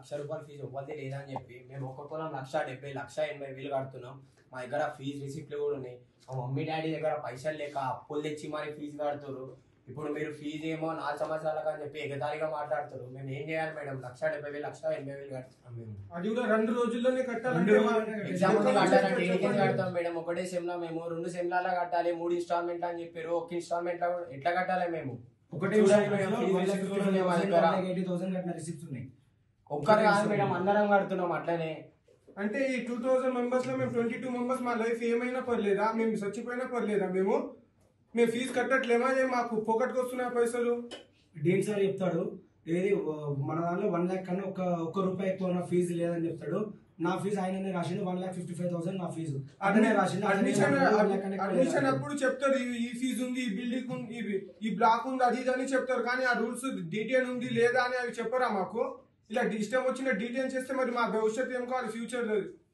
లక్ష రూపాయల ఫీజు ఇవ్వద్ది లేదని చెప్పి మేము ఒక్కొక్కరం లక్ష డెబ్బై లక్ష ఎనభై వేలు కడుతున్నాం మా దగ్గర ఫీజు రిసిప్ట్లు కూడా ఉన్నాయి మా మమ్మీ డాడీ దగ్గర పైసలు లేక అప్పులు తెచ్చి మరి ఫీజు కడుతున్నారు ఇప్పుడు మీరు ఫీజు ఏమో నాలుగు సంవత్సరాలకు అని చెప్పి ఎగతాళిగా మాట్లాడుతారు మేము ఏం చేయాలి మేడం లక్ష డెబ్బై వేలు లక్ష ఎనభై వేలు కడుతున్నాం మేము అది కూడా రెండు రోజుల్లోనే కట్టాలంటే రెండు మా- రోజుల్లోనే ఎగ్జామ్ ఉంది ఎక్కడ కట్టాలంటే నుంచి ఎన్నికలు చెప్పండి. కడతాం మేడం ఒకటే సెమ్లా మేము రెండు సెమ్లాలా కట్టాలి మూడు ఇన్స్టాల్మెంట్ అని చెప్పారు ఒక ఇన్స్టాల్మెంట్ ఎట్లా కట్టాలి మేము ఒకటే చూడండి విషయం madam, fees fees receipts receipts ఉన్నాయి, మా దగ్గర. వాళ్ళకి 80,000 కట్టిన రిసిప్ట్స్ ఉన్నాయి ఒక్కరు కాదు మేడం అందరం కడుతున్నాం అట్లనే అంటే ఈ టూ థౌసండ్ మెంబర్స్ లో మేము ట్వంటీ టూ మెంబర్స్ మా లైఫ్ ఏమైనా పర్లేదా మేము చచ్చిపోయినా పర్లేదా మేము మేము ఫీజు కట్టట్లేమా ఏ మాకు పొకట్కి వస్తున్నాయి పైసలు డీన్ సార్ చెప్తాడు ఏది ఓ, మన దాంట్లో వన్ ల్యాక్ కన్నా ఒక ఒక్క రూపాయి ఎక్కువ నా ఫీజు లేదని చెప్తాడు నా ఫీజు ఆయననే రాసిండు one lakh fifty five thousand నా ఫీజు అతనే రాసిండు అతనే అడ్మిషన్ రాసిండు, one lakh కన్నా ఎక్కువ అడ్మిషన్ లేదు. అప్పుడు చెప్తారు ఈ- ఈ ఫీజు ఉంది ఈ బిల్డింగ్ ఉంది ఈ- ఈ బ్లాక్ ఉంది అది ఇది అని చెప్తారు కానీ ఆ రూల్స్ డీటెయిల్ ఉంది లేదా అని అవి చెప్పరా మాకు ఇలా ఇష్టం వచ్చిన డీటెయిల్ చేస్తే మరి మా భవిష్యత్తు ఏం కావాలి ఫ్యూచర్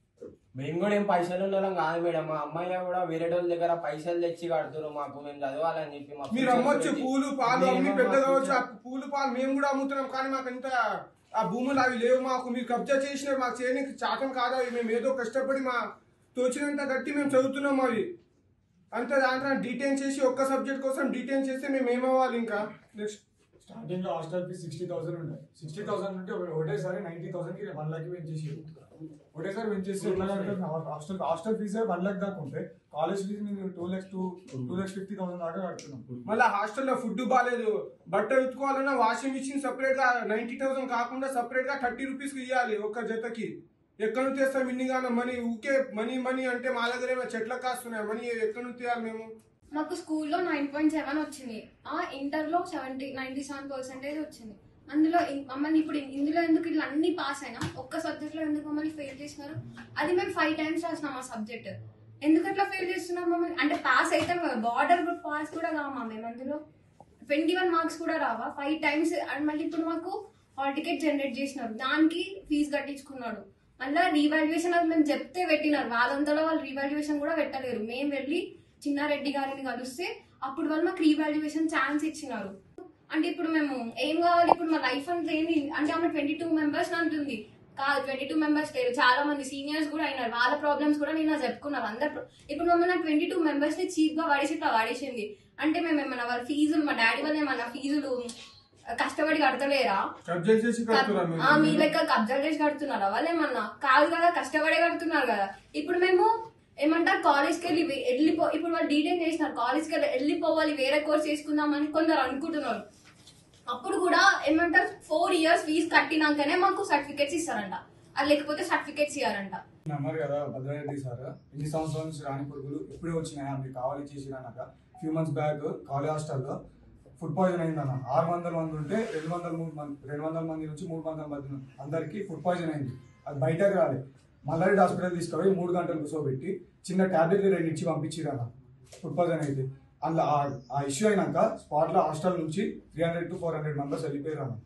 మేము కూడా ఏం పైసలు ఉండడం కాదు మేడం మా అమ్మాయి కూడా వేరే వాళ్ళ దగ్గర పైసలు తెచ్చి కడుతున్నారు మాకు మేము చదవాలని చెప్పి మా మీరు future అమ్మొచ్చు గురించి. పూలు పాలు మేము అమ్మి మా పెద్ద కావచ్చు ఆ future- పూలు పాలు మేము కూడా అమ్ముతున్నాం కానీ మాకు ఇంత ఆ భూములు అవి లేవు మాకు మీరు కబ్జా చేసిన మాకు చేయడానికి చాతం కాదా అవి మేము ఏదో కష్టపడి మా తోచినంత గట్టి మేము చదువుతున్నాం అవి అంతే దాంట్లో డీటెయిన్ చేసి ఒక్క సబ్జెక్ట్ కోసం డీటెయిన్ చేస్తే మేము ఏమవ్వాలి ఇంకా నెక్స్ట్ స్టార్టింగ్ లో హాస్టల్ ఫీజ్ సిక్స్టీ థౌసండ్ ఉండే సిక్స్టీ థౌసండ్ ఉంటే ఒక- ఒకటేసారి నైన్టీ థౌసండ్ కి వన్ లాక్ పెంచేసి ఒకటేసారి పెంచేసి ఎట్లా కడతారు? హాస్టల్ హాస్టల్ ఫీజే వన్ లాక్ దాకా ఉంటే కాలేజ్ ఫీజు మేము two lakhs two two lakhs fifty thousand దాకా కడుతున్నాం మళ్ళీ హాస్టల్లో ఫుడ్ బాగాలేదు బట్టలు ఉతుకోవాలన్నా వాషింగ్ మిషన్ సపరేట్ గా నైన్టీ థౌసండ్ కాకుండా సపరేట్ గా థర్టీ రూపీస్ ఇవ్వాలి ఒక్క జతకి ఎక్కడి నుంచి తెస్తాం ఇన్నిగానో మనీ ఊకే మనీ మనీ అంటే మా దగ్గర ఏమో చెట్ల కాస్తున్నాయి మనీ ఎక్కడి నుంచి తేవాలి మేము మాకు స్కూల్లో నైన్ పాయింట్ సెవెన్ వచ్చింది ఆ ఇంటర్లో సెవెంటీ నైన్టీ సెవెన్ పర్సెంటేజ్ వచ్చింది అందులో ఇన్- మమ్మల్ని ఇప్పుడు ఇందులో ఎందుకు ఇట్లా అన్ని పాస్ అయినాం ఒక్క సబ్జెక్ట్లో ఎందుకు మమ్మల్ని ఫెయిల్ చేసినారు అది మేము ఫైవ్ టైమ్స్ రాసినాం ఆ సబ్జెక్ట్ ఎందుకు అట్లా ఫెయిల్ చేస్తున్నాం మమ్మల్ని అంటే పాస్ అయితే బార్డర్ పాస్ కూడా కావా మేము అందులో ట్వంటీ వన్ మార్క్స్ కూడా రావా ఫైవ్ టైమ్స్ అండ్ మళ్ళీ ఇప్పుడు మాకు హాల్ టికెట్ జనరేట్ చేసినారు దానికి ఫీజు కట్టించుకున్నాడు మళ్ళీ రీవాల్యుయేషన్ అది మేము చెప్తే పెట్టినారు వాళ్ళంతలో వాళ్ళు రీవాల్యుయేషన్ కూడా పెట్టలేరు మేము వెళ్ళి చిన్నారెడ్డి గారిని కలిస్తే అప్పుడు వాళ్ళు మాకు రీవాల్యుయేషన్ ఛాన్స్ ఇచ్చినారు అంటే ఇప్పుడు మేము ఏం కావాలి ఇప్పుడు మా లైఫ్ అంతా ఏంది అంటే ఆమె ట్వంటీ టూ మెంబర్స్ అంటుంది కాదు ట్వంటీ టూ మెంబర్స్ లేరు చాలా మంది సీనియర్స్ కూడా అయినారు వాళ్ళ ప్రాబ్లమ్స్ కూడా నేను చెప్పుకున్నారు అందరు pro- ఇప్పుడు మమ్మల్ని ట్వంటీ టూ మెంబర్స్ ని చీప్ గా పడేసి ఇట్లా పడేసింది అంటే మేము ఏమన్నా వాళ్ళ ఫీజులు మా డాడీ వాళ్ళు ఏమన్నా ఫీజులు కష్టపడి కడతలేరా కబ్జా చేసి కడుతున్నాం ఆ, మీ మేము లెక్క కబ్జా చేసి కడుతున్నారా వాళ్ళు ఏమన్నా కాదు కదా కష్టపడే కడుతున్నారు కదా ఇప్పుడు మేము ఏమంటారు కాలేజ్కి వెళ్ళి వే- వెళ్ళిపో ఇప్పుడు వాళ్ళు డీటెయిల్ చేసినారు కాలేజ్కి వెళ్ళి వెళ్ళిపోవాలి వేరే కోర్స్ చేసుకుందామని కొందరు అనుకుంటున్నారు అప్పుడు కూడా ఏమంటారు ఫోర్ ఇయర్స్ ఫీజు కట్టినాకనే మాకు సర్టిఫికేట్స్ ఇస్తారంట అది లేకపోతే సర్టిఫికేట్స్ ఇవ్వరంట అన్నారు కదా భద్రారెడ్డి సార్ ఇన్ని సంవత్సరాల నుంచి రాని పురుగులు ఎప్పుడే వచ్చినాయా మీకు కావాలి చేసి అన్నాక ఫ్యూ మంత్స్ బ్యాక్ కాలేజ్ హాస్టల్లో ఫుడ్ పాయిజన్ అయిందన్న ఆరు వందల మంది ఉంటే రెండు వందల మూడు మంది రెండు వందల మంది నుంచి మూడు వందల మంది అందరికీ ఫుడ్ పాయిజన్ అయింది అది బయటకు రాలేదు మల్లారెడ్డి హాస్పిటల్ తీసుకుపోయి మూడు గంటలు కూర్చోబెట్టి చిన్న టాబ్లెట్లు రెండు ఇచ్చి పంపించిరన్న ఫుడ్ పాయిజన్ అయితే అందులో ఆ- ఆ ఇష్యూ అయినాక స్పాట్లో హాస్టల్ నుంచి three hundred to four hundred members వెళ్ళిపోయారు అన్న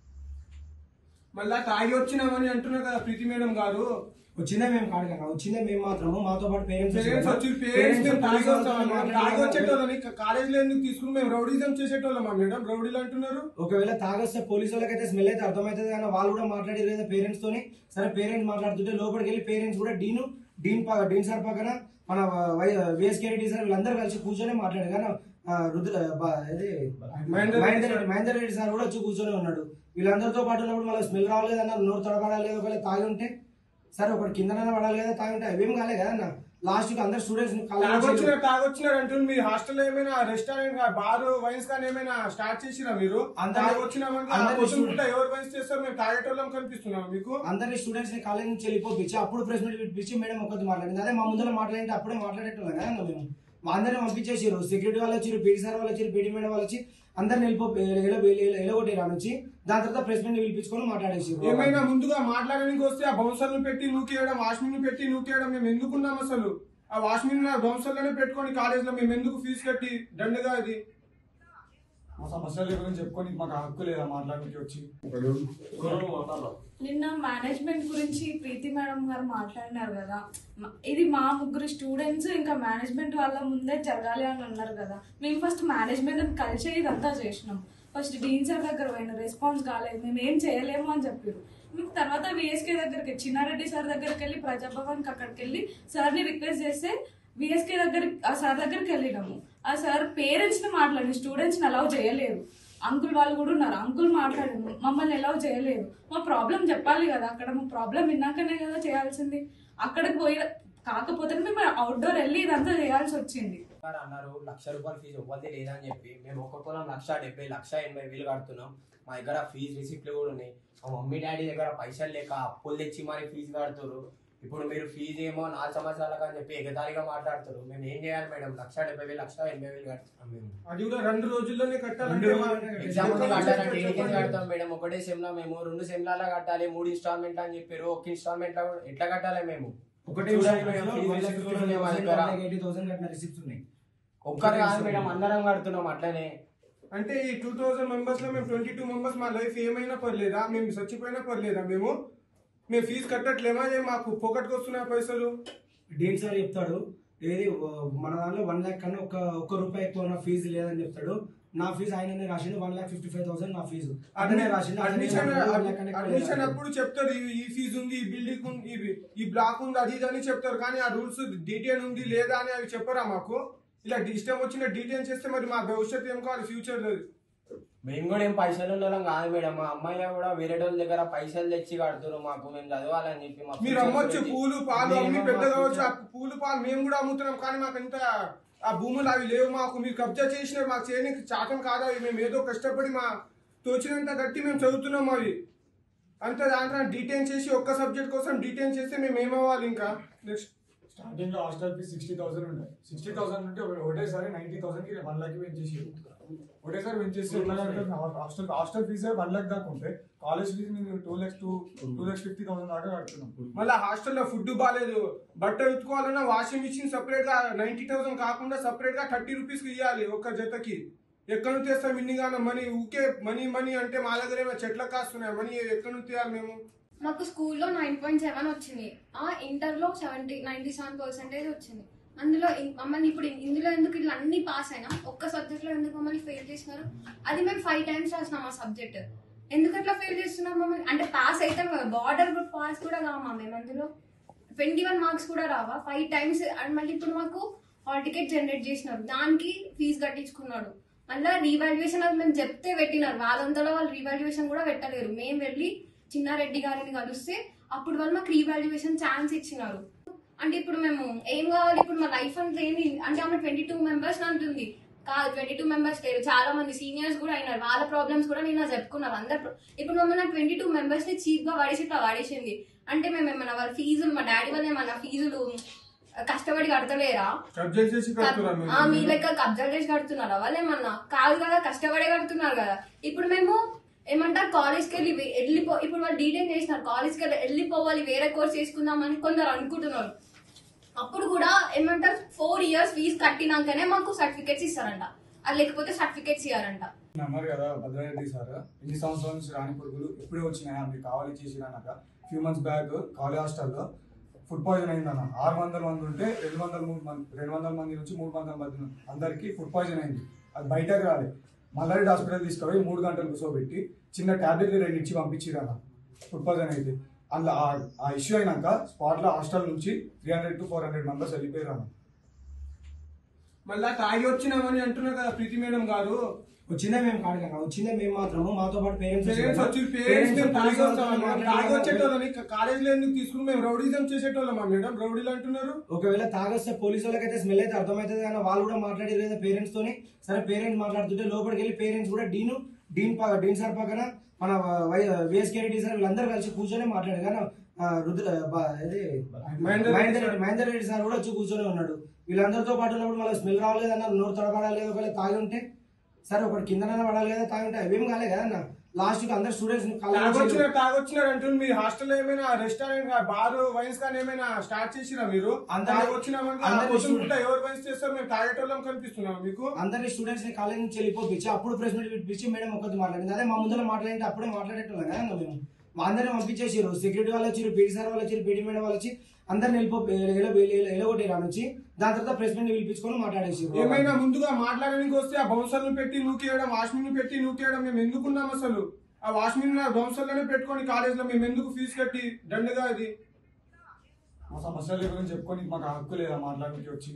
మళ్ళా తాగి వచ్చినామని అంటున్నారు కదా ప్రీతి మేడం గారు వచ్చిందే మేము కాదు కదా వచ్చిందే మేము మాత్రము మాతో పాటు పేరెంట్స్ పేరెంట్స్ వచ్చి పేరెంట్స్ మేము తాగి వస్తామని తాగి వచ్చేటోళ్ళని కాలేజీలో ఎందుకు తీసుకుని మేము రౌడీజం చేసేటోళ్ళమా మేడం రౌడీలు అంటున్నారు ఒకవేళ తాగొస్తే పోలీసు వాళ్ళకైతే స్మెల్ అయితే అర్థమవుతుంది కానీ వాళ్ళు కూడా మాట్లాడేది లేదా పేరెంట్స్ తోని సరే పేరెంట్స్ మాట్లాడుతుంటే లోపలికి వెళ్ళి పేరెంట్స్ కూడా డీను డీన్ ప- డీన్ సార్ పక్కన మన విఎస్కేడి టీ సార్ వీళ్ళందరూ కలిసి కూర్చొని మాట్లాడారు కానీ ఆ, రుద్ర బ- ఇది మహేందర్ రెడ్డి మహేందర్ రెడ్డి మహేందర్ రెడ్డి సార్ కూడా వచ్చి కూర్చొని ఉన్నాడు వీళ్ళందరితో పాటు ఉన్నప్పుడు మళ్ళీ స్మెల్ రావాలి అన్న నోరు తడబడాలి లేదా ఒకవేళ తాగి ఉంటే సరే ఒకటి కిందనైనా పడాలి కదా తాగి ఉంటే అవేం కాలే కదా అన్న లాస్ట్ కి అందరు స్టూడెంట్స్ తాగొచ్చినారు తాగొచ్చినారు అంటుంది మీ హాస్టల్లో ఏమైనా రెస్టారెంట్ బార్ వైన్స్ కానీ ఏమైనా స్టార్ట్ చేసిరా మీరు అందరి- తాగొచ్చినామంటే ఆ అందరి క్వశ్చన్ student- కూడా ఎవరు వైన్స్ చేస్తారు మేము తాగేటోళ్ళం కనిపిస్తున్నాం మీకు అందరి స్టూడెంట్స్ ని కాలేజ్ నుంచి వెళ్ళిపోపించి అప్పుడు ప్రెస్ మీట్ పిలిపించి మేడం ఒక్కటి మాట్లాడింది అదే మా ముందర మాట్లాడితే అప్పుడే మాట్లాడేటోళ్ళం కదా అన్న మేము మా అందరిని పంపించేసారు సెక్యూరిటీ వాళ్ళు వచ్చారు పీటీ సార్ వాళ్ళు వచ్చారు పీటీ మేడం వాళ్ళు వచ్చి అందరిని వెళ్ళిపో ఎలగొట్టారు ఆ నుంచి దాని తర్వాత ప్రెస్ మీట్ పిలిపించుకొని మాట్లాడేసారు ఏమైనా ముందుగా మాట్లాడడానికి వస్తే ఆ బౌన్సర్లు పెట్టి నూకేయడం వాష్మిన్ పెట్టి నూకేయడం మేము ఎందుకున్నాం అసలు ఆ వాష్మిన్ బౌన్సర్లోనే పెట్టుకొని కాలేజ్ మేము ఎందుకు ఫీజు కట్టి దండగా అది మా సమస్యల గురించి చెప్పుకొని మాకు హక్కు లేదా మాట్లాడడానికి వచ్చి నిన్న మేనేజ్మెంట్ గురించి ప్రీతి మేడం గారు మాట్లాడినారు కదా మ- ఇది మా ముగ్గురు స్టూడెంట్స్ ఇంకా మేనేజ్మెంట్ వాళ్ళ ముందే జరగాలి అని అన్నారు కదా మేము ఫస్ట్ మేనేజ్మెంట్ కలిసే ఇదంతా చేసినాం ఫస్ట్ డీన్ సార్ దగ్గర పోయిన రెస్పాన్స్ కాలేదు మేము ఏం చేయలేము అని చెప్పారు మీకు తర్వాత విఎస్కే దగ్గరికి చిన్నారెడ్డి సార్ దగ్గరికి వెళ్ళి ప్రజాభవన్కి అక్కడికి వెళ్ళి సార్ని రిక్వెస్ట్ చేస్తే విఎస్కే దగ్గర ఆ సార్ దగ్గరికి వెళ్ళినాము ఆ సార్ పేరెంట్స్ని మాట్లాడి స్టూడెంట్స్ని అలౌ చేయలేదు అంకుల్ వాళ్ళు కూడా ఉన్నారు అంకుల్ మాట్లాడారు మమ్మల్ని అలౌ చేయలేదు మా ప్రాబ్లం చెప్పాలి కదా అక్కడ మా ప్రాబ్లం విన్నాకనే కదా చేయాల్సింది అక్కడికి పోయి కాకపోతే మేము అవుట్డోర్ వెళ్ళి ఇదంతా చేయాల్సి వచ్చింది సార్ అన్నారు లక్ష రూపాయల ఫీజు ఇవ్వద్ది లేదని చెప్పి మేము ఒక్కొక్కరం లక్ష డెబ్బై లక్ష ఎనభై వేలు కడుతున్నాం మా దగ్గర ఫీజు రిసిప్ట్లు కూడా ఉన్నాయి మా మమ్మీ డాడీ దగ్గర పైసలు లేక అప్పులు తెచ్చి మరి ఫీజు కడుతున్నారు ఇప్పుడు మీరు ఫీజు ఏమో నాలుగు సంవత్సరాలకు అని చెప్పి ఎగతాళిగా మాట్లాడుతారు మేము ఏం చేయాలి మేడం లక్ష డెబ్బై వేలు లక్ష ఎనభై వేలు కడుతున్నాం మేము అది కూడా రెండు రోజుల్లోనే కట్టాలంటే రెండు మా- రోజుల్లోనే ఎగ్జామ్ ఎగ్జామ్ కట్టాలంటే ఏడికెళ్ళి కడతాం మేడం ఒకటే సెమ్లా మేము రెండు సెమ్లాలా కట్టాలి మూడు ఇన్స్టాల్మెంట్ అని చెప్పారు ఒక ఇన్స్టాల్మెంట్ ఎట్లా కట్టాలి మేము ఒకటే చూడండి మేడం, ఫీజు receipts ఉన్నాయి మా దగ్గర. ఎయిటీ థౌసండ్ కట్టిన రిసిప్ట్స్ ఉన్నాయి ఒక్కరు కాదు మేడం అందరం కడుతున్నాం అట్లనే అంటే ఈ టూ థౌసండ్ మెంబర్స్ లో మేము ట్వంటీ టూ మెంబర్స్ మా లైఫ్ ఏమైనా పర్లేదా మేము చచ్చిపోయినా పర్లేదా మేము మేము ఫీజు కట్టట్లేమా ఏ మాకు పొకట్కి వస్తున్నాయి పైసలు డీన్ సార్ చెప్తాడు ఏది ఓ, మన దాంట్లో వన్ ల్యాక్ కన్నా ఒక ఒక్క రూపాయి ఎక్కువ నా ఫీజు లేదని చెప్తాడు నా ఫీజు ఆయననే రాసిండు one lakh fifty five thousand నా ఫీజు అతనే రాసిండు అతనే అడ్మిషన్ రాసిండు, one lakh కన్నా ఎక్కువ అడ్మిషన్ లేదు. అప్పుడు చెప్తారు ఈ- ఈ ఫీజు ఉంది ఈ బిల్డింగ్ ఉంది ఈ- ఈ బ్లాక్ ఉంది అది ఇది అని చెప్తారు కానీ ఆ రూల్స్ డీటెయిల్ ఉంది లేదా అని అవి చెప్పరా మాకు ఇలా ఇష్టం వచ్చిన డీటెయిల్ చేస్తే మరి మా భవిష్యత్తు ఏం కావాలి ఫ్యూచర్ మేము కూడా ఏం పైసలు ఉన్న వాళ్ళం కాదు మేడం మా అమ్మాయి కూడా వేరే వాళ్ళ దగ్గర పైసలు తెచ్చి కడుతున్నారు మాకు మేము చదవాలని చెప్పి మా మీరు future అమ్మొచ్చు గురించి- పూలు పాలు మేము అమ్మి మా పెద్ద కావచ్చు ఆ future- పూలు పాలు మేము కూడా అమ్ముతున్నాం కానీ మాకు ఇంత ఆ భూములు అవి లేవు మాకు మీరు కబ్జా చేసినారు మాకు చేయడానికి చాతం కాదా అవి మేము ఏదో కష్టపడి మా తోచినంత గట్టి మేము చదువుతున్నాం అవి అంత దాంట్లో డీటెయిన్ చేసి ఒక్క సబ్జెక్ట్ కోసం డీటెయిన్ చేస్తే మేము ఏమవ్వాలి ఇంకా నెక్స్ట్ స్టార్టింగ్ లో హాస్టల్ ఫీజ్ సిక్స్టీ థౌసండ్ ఉంటాయి సిక్స్టీ థౌసండ్ ఉంటే ఒక- ఒకటేసారి నైన్టీ థౌసండ్ కి వన్ లాక్ పెంచేసి ఒకటేసారి పెంచేసి హాస్టల్ హాస్టల్ ఫీజే వన్ లాక్ దాకా ఉంటే కాలేజ్ ఫీజు మేము two lakhs two two lakhs fifty thousand దాకా కడుతున్నాం మళ్ళీ హాస్టల్లో ఫుడ్ బాగాలేదు బట్టలు ఉతుకోవాలన్నా వాషింగ్ మిషన్ సపరేట్ గా నైన్టీ థౌసండ్ కాకుండా సపరేట్ గా థర్టీ రూపీస్ ఇవ్వాలి ఒక్క జతకి ఎక్కడ నుంచి తెస్తాం ఇన్నిగానో మనీ ఊకే మనీ మనీ అంటే మా దగ్గర ఏమో చెట్లకు కాస్తున్నాయి మనీ ఎక్కడి నుంచి తీయాలి మేము మాకు స్కూల్లో నైన్ పాయింట్ సెవెన్ వచ్చింది ఆ ఇంటర్లో సెవెంటీ నైంటీ సెవెన్ పర్సెంటేజ్ వచ్చింది అందులో ఇన్- మమ్మల్ని ఇప్పుడు ఇన్- ఇందులో ఎందుకు ఇట్లా అన్ని పాస్ అయినా ఒక్క సబ్జెక్ట్లో ఎందుకు మమ్మల్ని ఫెయిల్ చేసినారు అది మేము ఫైవ్ టైమ్స్ రాసినాం ఆ సబ్జెక్ట్ ఎందుకు అట్లా ఫెయిల్ చేస్తున్నాం మమ్మల్ని అంటే పాస్ అయితే బార్డర్ పాస్ కూడా కావా మేము అందులో ట్వంటీ వన్ మార్క్స్ కూడా రావా ఫైవ్ టైమ్స్ అండ్ మళ్ళీ ఇప్పుడు మాకు హాల్ టికెట్ జనరేట్ చేసినారు దానికి ఫీజు కట్టించుకున్నాడు మళ్ళీ రీవాల్యుయేషన్ అది మేము చెప్తే పెట్టినారు వాళ్ళంతలో వాళ్ళు రీవాల్యుయేషన్ కూడా పెట్టలేరు మేము వెళ్ళి చిన్నారెడ్డి గారిని కలిస్తే అప్పుడు వాళ్ళు మాకు రీవాల్యుయేషన్ ఛాన్స్ ఇచ్చినారు అంటే ఇప్పుడు మేము ఏం కావాలి ఇప్పుడు మా లైఫ్ అంతా ఏంది అంటే ఆమె ట్వంటీ టూ మెంబర్స్ అంటుంది కాదు ట్వంటీ టూ మెంబర్స్ లేరు చాలా మంది సీనియర్స్ కూడా అయినారు వాళ్ళ ప్రాబ్లమ్స్ కూడా నేను చెప్పుకున్నారు అందరు pro- ఇప్పుడు మమ్మల్ని ట్వంటీ టూ మెంబర్స్ ని చీప్ గా పడేసి ఇట్లా పడేసింది అంటే మేము ఏమన్నా వాళ్ళ ఫీజులు మా డాడీ వాళ్ళు ఏమన్నా ఫీజులు కష్టపడి కడతలేరా సబ్జెక్ట్ చేసి కడుతున్నాం ఆ, మీ మేము లెక్క కబ్జా చేసి కడుతున్నారా వాళ్ళు ఏమన్నా కాదు కదా కష్టపడే కడుతున్నారు కదా ఇప్పుడు మేము ఏమంటారు కాలేజ్కి వెళ్ళి వే- వెళ్ళిపో ఇప్పుడు వాళ్ళు డీటెయిల్ చేసినారు కాలేజ్కి వెళ్ళి వెళ్ళిపోవాలి వేరే కోర్స్ చేసుకుందామని కొందరు అనుకుంటున్నారు అప్పుడు కూడా ఏమంటారు ఫోర్ ఇయర్స్ ఫీజు కట్టినాకనే మాకు సర్టిఫికేట్స్ ఇస్తారంట అది లేకపోతే సర్టిఫికేట్స్ ఇవ్వారంట అన్నారు కదా భద్రారెడ్డి సార్ ఇన్ని సంవత్సరాల నుంచి రాని పురుగులు ఎప్పుడే వచ్చినాయా మీకు కావాలి చేసిరన్నాక ఫ్యూ మంత్స్ బ్యాక్ కాలేజ్ హాస్టల్లో ఫుడ్ పాయిజన్ అయిందన్న ఆరు వందల మంది ఉంటే రెండు వందల మూడు మంది రెండు వందల మంది నుంచి మూడు వందల మంది అందరికీ ఫుడ్ పాయిజన్ అయింది అది బయటకు రాలే మల్లారెడ్డి హాస్పిటల్ తీసుకుపోయి మూడు గంటలు కూర్చోబెట్టి చిన్న టాబ్లెట్లు రెండు ఇచ్చి పంపించిరన్న ఫుడ్ పాయిజన్ అయితే అందులో ఆ- ఆ ఇష్యూ అయినాక స్పాట్లో హాస్టల్ నుంచి three hundred to four hundred members వెళ్ళిపోయారు అన్న మళ్ళా తాగి వచ్చినామని అంటున్నారు కదా ప్రీతి మేడం గారు వచ్చిందే మేము కాదు కదా వచ్చిందే మేము మాత్రము మాతో పాటు పేరెంట్స్ పేరెంట్స్ వచ్చి పేరెంట్స్ మేము తాగి వస్తామని తాగి వచ్చేటోళ్ళని కాలేజీలో ఎందుకు తీసుకుని మేము రౌడీజం చేసేటోళ్ళమా మేడం రౌడీలు అంటున్నారు ఒకవేళ తాగొస్తే పోలీసు వాళ్ళకైతే స్మెల్ అయితే అర్థమవుతుంది కానీ వాళ్ళు కూడా మాట్లాడేది లేదా పేరెంట్స్ తోని సరే పేరెంట్స్ మాట్లాడుతుంటే లోపలికి వెళ్ళి పేరెంట్స్ కూడా డీను డీన్ ప- డీన్ సార్ పక్కన మన విఎస్కే రెడ్డి సార్ వీళ్ళందరూ కలిసి కూర్చొని మాట్లాడారు కానీ ఆ, రుద్ర బ- ఇది మహేందర్ రెడ్డి మహేందర్ సార్. రెడ్డి మహేందర్ రెడ్డి సార్ కూడా వచ్చి కూర్చొని ఉన్నాడు వీళ్ళందరితో పాటు ఉన్నప్పుడు మళ్ళీ స్మెల్ రావాలి కదా నోరు తడబడాలి కదా ఒకవేళ తాగి ఉంటే సరే ఒకటి కిందనైనా పడాలి కదా తాగి ఉంటే అవేం కాలే కదా అన్న లాస్ట్ కి అందరు స్టూడెంట్స్ తాగొచ్చినారు తాగొచ్చినారు అంటుంది మీ హాస్టల్లో ఏమైనా రెస్టారెంట్ బార్ వైన్స్ కానీ ఏమైనా స్టార్ట్ చేసిరా మీరు అందరి- తాగొచ్చినామని అందరి కూర్చుంటే ఎవరు వైన్స్ చేస్తారు మేము తాగేటోళ్ళం కనిపిస్తున్నాం మీకు అందరి స్టూడెంట్స్ ని కాలేజ్ నుంచి వెళ్ళిపోపించి అప్పుడు ప్రెస్ మీట్ పిలిపించి మేడం ఒకటి మాట్లాడింది అదే మా ముందర మాట్లాడింటే అప్పుడే మాట్లాడేటోళ్ళం కదా అన్న మేము మా అందరిని పంపించేసారు సెక్యూరిటీ వాళ్ళు వచ్చారు పీటీ సార్ వాళ్ళు వచ్చారు పీటీ మేడం వాళ్ళు వచ్చి అందరిని వెళ్ళిపో ఎలగొట్టి నుంచి దాని తర్వాత ప్రెస్ మీట్ పిలిపించుకొని మాట్లాడేసారు ఏమైనా ముందుగా మాట్లాడడానికి వస్తే ఆ బౌన్సర్లు పెట్టి నూకేయడం వాష్మిన్ పెట్టి నూకేయడం మేము ఎందుకున్నాం అసలు ఆ వాష్మిన్ ధ్వంసంలోనే పెట్టుకొని కాలేజీలో మేము ఎందుకు ఫీజు కట్టి దండగా అది మా సమస్యల గురించి చెప్పుకొని మాకు హక్కు లేదా మాట్లాడడానికి వచ్చి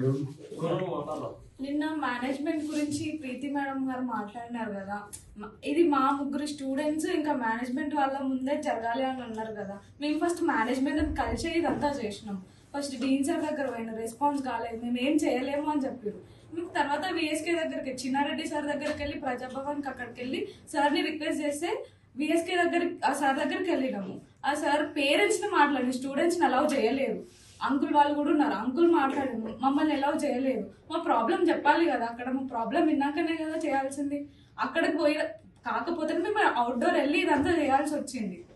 నిన్న మేనేజ్మెంట్ గురించి ప్రీతి మేడం గారు మాట్లాడినారు కదా మ- ఇది మా ముగ్గురు స్టూడెంట్స్ ఇంకా మేనేజ్మెంట్ వాళ్ళ ముందే జరగాలి అని అన్నారు కదా మేము ఫస్ట్ మేనేజ్మెంట్ కలిసి ఇదంతా చేసినాం ఫస్ట్ డీన్ సార్ దగ్గర పోయిన రెస్పాన్స్ కాలేదు మేము ఏం చేయలేము అని చెప్పారు మేము తర్వాత విఎస్కే దగ్గరికి చిన్నారెడ్డి సార్ దగ్గరికి వెళ్ళి ప్రజాభవన్కి అక్కడికి వెళ్ళి సార్ని రిక్వెస్ట్ చేస్తే విఎస్కే దగ్గర ఆ సార్ దగ్గరికి వెళ్ళినాము ఆ సార్ పేరెంట్స్ని మాట్లాడి స్టూడెంట్స్ని అలౌ చేయలేదు అంకుల్ వాళ్ళు కూడా ఉన్నారు అంకుల్ మాట్లాడారు మమ్మల్ని ఎలా చేయలేదు మా ప్రాబ్లం చెప్పాలి కదా అక్కడ మా ప్రాబ్లం విన్నాకనే కదా చేయాల్సింది అక్కడికి పోయి కాకపోతే మేము అవుట్డోర్ వెళ్ళి ఇదంతా చేయాల్సి వచ్చింది